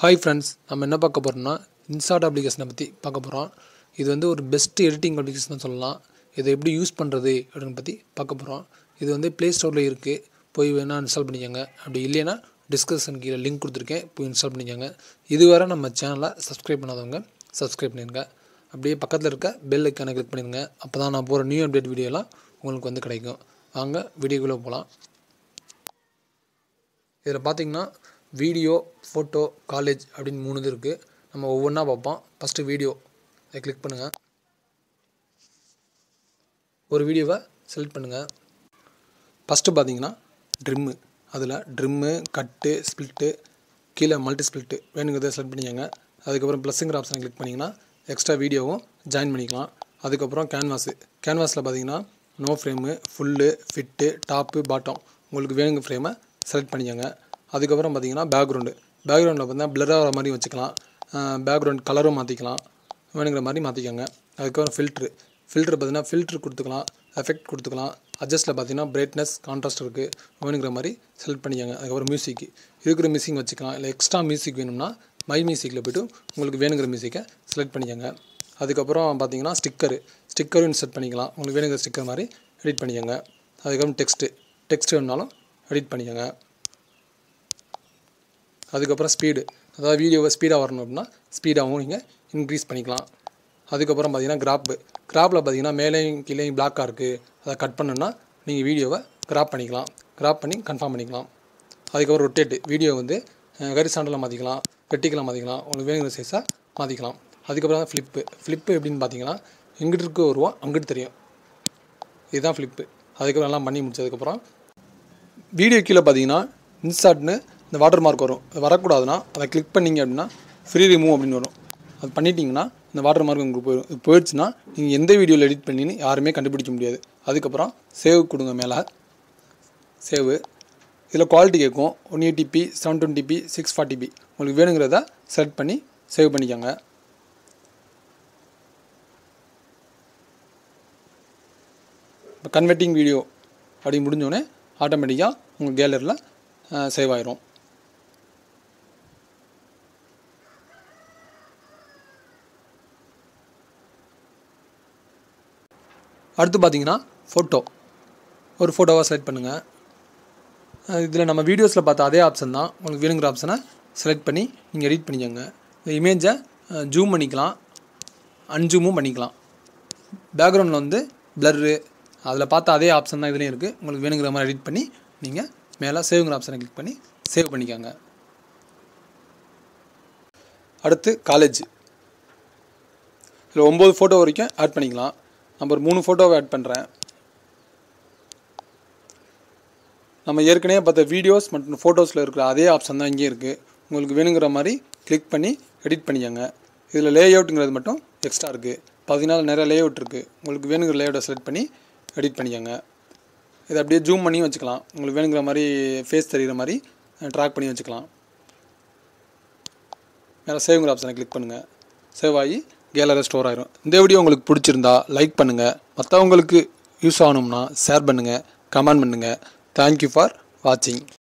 hi friends நம்ம என்ன பார்க்க போகிறோம்னா இன்ஸ்டாட் அப்ளிகேஷனை பற்றி பார்க்க போகிறோம் இது வந்து ஒரு பெஸ்ட் எடிட்டிங் அப்ளிகேஷன் சொல்லலாம் இதை எப்படி யூஸ் பண்ணுறது அப்படின்னு பற்றி பார்க்க போகிறோம் இது வந்து ப்ளே ஸ்டோரில் இருக்குது போய் வேணால் இன்ஸ்டால் பண்ணிக்கோங்க அப்படி இல்லைன்னா டிஸ்கிரிப்ஷன் கீழே லிங்க் கொடுத்துருக்கேன் போய் இன்ஸ்டால் பண்ணிக்கோங்க இதுவரை நம்ம சேனலை சப்ஸ்கிரைப் பண்ணாதவங்க சப்ஸ்கிரைப் பண்ணிடுங்க அப்படியே பக்கத்தில் இருக்க பெல் ஐக்கானை கிளிக் பண்ணிடுங்க அப்போ தான் நான் போகிற நியூ அப்டேட் வீடியோலாம் உங்களுக்கு வந்து கிடைக்கும் வாங்க வீடியோக்குள்ளே போகலாம் இதில் பார்த்தீங்கன்னா வீடியோ ஃபோட்டோ காலேஜ் அப்படின்னு மூணு இது இருக்குது நம்ம ஒவ்வொன்றா பார்ப்போம் ஃபஸ்ட்டு வீடியோ அதை கிளிக் பண்ணுங்கள் ஒரு வீடியோவை செலக்ட் பண்ணுங்கள் ஃபஸ்ட்டு பார்த்தீங்கன்னா ட்ரிம்மு அதில் ட்ரிம்மு கட்டு ஸ்ப்ளிட்டு கீழே மல்டி ஸ்ப்ளிட்டு வேணுங்கிறத செலக்ட் பண்ணிக்கோங்க அதுக்கப்புறம் ப்ளஸ்ஸுங்கிற ஆப்ஷனை கிளிக் பண்ணிங்கன்னா எக்ஸ்ட்ரா வீடியோவும் ஜாயின் பண்ணிக்கலாம் அதுக்கப்புறம் கேன்வாஸு கேன்வாஸில் பார்த்தீங்கன்னா no frame full fit top bottom உங்களுக்கு வேணுங்க ஃப்ரேமை செலக்ட் பண்ணிக்கோங்க அதுக்கப்புறம் பார்த்தீங்கன்னா பேக்ரவுண்டு பேக்ரவுண்டில் பார்த்தீங்கன்னா பிளர் ஆகிற மாதிரி வச்சுக்கலாம் பேக்ரவுண்ட் கலரும் மாற்றிக்கலாம் வேணுங்கிற மாதிரி மாற்றிக்கோங்க அதுக்கப்புறம் ஃபில்ட்ரு ஃபில்ட்ரு பார்த்தீங்கன்னா ஃபில்ட்ரு கொடுத்துக்கலாம் எஃபெக்ட் கொடுத்துக்கலாம் அட்ஜஸ்ட்டில் பார்த்தீங்கன்னா பிரைட்னஸ் கான்ட்ராஸ்ட் இருக்குது வேணுங்கிற மாதிரி செலக்ட் பண்ணிக்கோங்க அதுக்கப்புறம் மியூசிக் இருக்கிற மியூசிக் வச்சுக்கலாம் இல்லை எக்ஸ்ட்ரா மியூசிக் வேணும்னா மை மியூசிக்கில் போய்ட்டு உங்களுக்கு வேணுங்கிற மியூசிக்கை செலக்ட் பண்ணிக்கோங்க அதுக்கப்புறம் பார்த்தீங்கன்னா ஸ்டிக்கரு ஸ்டிக்கரும் இன்சர்ட் பண்ணிக்கலாம் உங்களுக்கு வேணுங்கிற ஸ்டிக்கர் மாதிரி எடிட் பண்ணிக்கோங்க அதுக்கப்புறம் டெக்ஸ்ட்டு டெக்ஸ்ட் வேணுனாலும் எடிட் பண்ணிக்கோங்க அதுக்கப்புறம் ஸ்பீடு அதாவது வீடியோவை ஸ்பீடாக வரணும் அப்படின்னா ஸ்பீடாகவும் நீங்கள் இன்க்ரீஸ் பண்ணிக்கலாம் அதுக்கப்புறம் பார்த்தீங்கன்னா கிராப்பு கிராப்பில் பார்த்தீங்கன்னா மேலேயும் கீழேயும் பிளாக்காக இருக்குது அதை கட் பண்ணணும்னா நீங்கள் வீடியோவை கிராப் பண்ணிக்கலாம் கிராப் பண்ணி கன்ஃபார்ம் பண்ணிக்கலாம் அதுக்கப்புறம் ரொட்டேட்டு வீடியோ வந்து கரிசாண்டில் மாற்றிக்கலாம் வெட்டிக்கலாம் மாற்றிக்கலாம் உங்களுக்கு வேணுங்கிற சைஸாக மாற்றிக்கலாம் அதுக்கப்புறம் ஃப்ளிப்பு ஃப்ளிப்பு எப்படின்னு பார்த்தீங்கன்னா எங்கிட்டு இருக்க வருவோம் அங்கிட்டு தெரியும் இதுதான் ஃப்ளிப்பு அதுக்கப்புறம் எல்லாம் பண்ணி முடிச்சதுக்கப்புறம் வீடியோ கீழே பார்த்தீங்கன்னா இன்ஸ்டாட்னு இந்த வாட்டர் மார்க் வரும் அது வரக்கூடாதுன்னா அதை கிளிக் பண்ணிங்க அப்படின்னா ஃப்ரீ ரிமூவ் அப்படின்னு வரும் அது பண்ணிட்டீங்கன்னா இந்த வாட்டர் மார்க் உங்களுக்கு போயிடும் இது போயிடுச்சுன்னா நீங்கள் எந்த வீடியோவில் எடிட் பண்ணின்னு யாருமே கண்டுபிடிக்க முடியாது அதுக்கப்புறம் சேவ் கொடுங்க மேலே சேவு இதில் குவாலிட்டி கேட்கும் one eighty p seven twenty p six forty p உங்களுக்கு வேணுங்கிறத செலக்ட் பண்ணி சேவ் பண்ணிக்கோங்க இப்போ கன்வெர்ட்டிங் வீடியோ அப்படி முடிஞ்சோடனே ஆட்டோமேட்டிக்காக உங்கள் கேலரியில் சேவ் ஆயிரும் அடுத்து பார்த்தீங்கன்னா ஃபோட்டோ ஒரு ஃபோட்டோவாக செலக்ட் பண்ணுங்கள் இதில் நம்ம வீடியோஸில் பார்த்த அதே ஆப்ஷன் தான் உங்களுக்கு வேணுங்கிற ஆப்ஷனை செலக்ட் பண்ணி நீங்கள் எடிட் பண்ணிக்கோங்க இந்த இமேஜை ஜூம் பண்ணிக்கலாம் அன்ஜூமும் பண்ணிக்கலாம் பேக்ரவுண்டில் வந்து ப்ளர்ரு அதில் பார்த்த அதே ஆப்ஷன் தான் இதுலேயும் இருக்குது உங்களுக்கு வேணுங்கிற மாதிரி எடிட் பண்ணி நீங்கள் மேலே சேவுங்கிற ஆப்ஷனை கிளிக் பண்ணி சேவ் பண்ணிக்கோங்க அடுத்து காலேஜ் இதில் ஒம்பது ஃபோட்டோ வரைக்கும் ஆட் பண்ணிக்கலாம் நம்ம ஒரு மூணு ஃபோட்டோவை ஆட் பண்ணுறேன் நம்ம ஏற்கனவே பார்த்த வீடியோஸ் மற்றும் ஃபோட்டோஸில் இருக்கிற அதே ஆப்ஷன் தான் இங்கேயும் இருக்குது உங்களுக்கு வேணுங்கிற மாதிரி கிளிக் பண்ணி எடிட் பண்ணிக்கோங்க இதில் லே அவுட்டுங்கிறது மட்டும் எக்ஸ்ட்ரா இருக்குது பார்த்தீங்கன்னா நிறைய லே அவுட் இருக்குது உங்களுக்கு வேணுங்கிற லே அவுட்டை செலக்ட் பண்ணி எடிட் பண்ணிக்கோங்க இதை அப்படியே ஜூம் பண்ணி வச்சுக்கலாம் உங்களுக்கு வேணுங்கிற மாதிரி ஃபேஸ் தெரிகிற மாதிரி ட்ராக் பண்ணி வச்சுக்கலாம் மேலே சேவ்ங்கிற ஆப்ஷனை கிளிக் பண்ணுங்கள் சேவ் ஆகி கேலரியில் ஸ்டோர் ஆயிரும் இந்த வீடியோ உங்களுக்கு பிடிச்சிருந்தா லைக் பண்ணுங்கள் மற்றவங்களுக்கு யூஸ் ஆகணும்னா ஷேர் பண்ணுங்கள் கமெண்ட் பண்ணுங்கள் தேங்க்யூ ஃபார் வாட்சிங்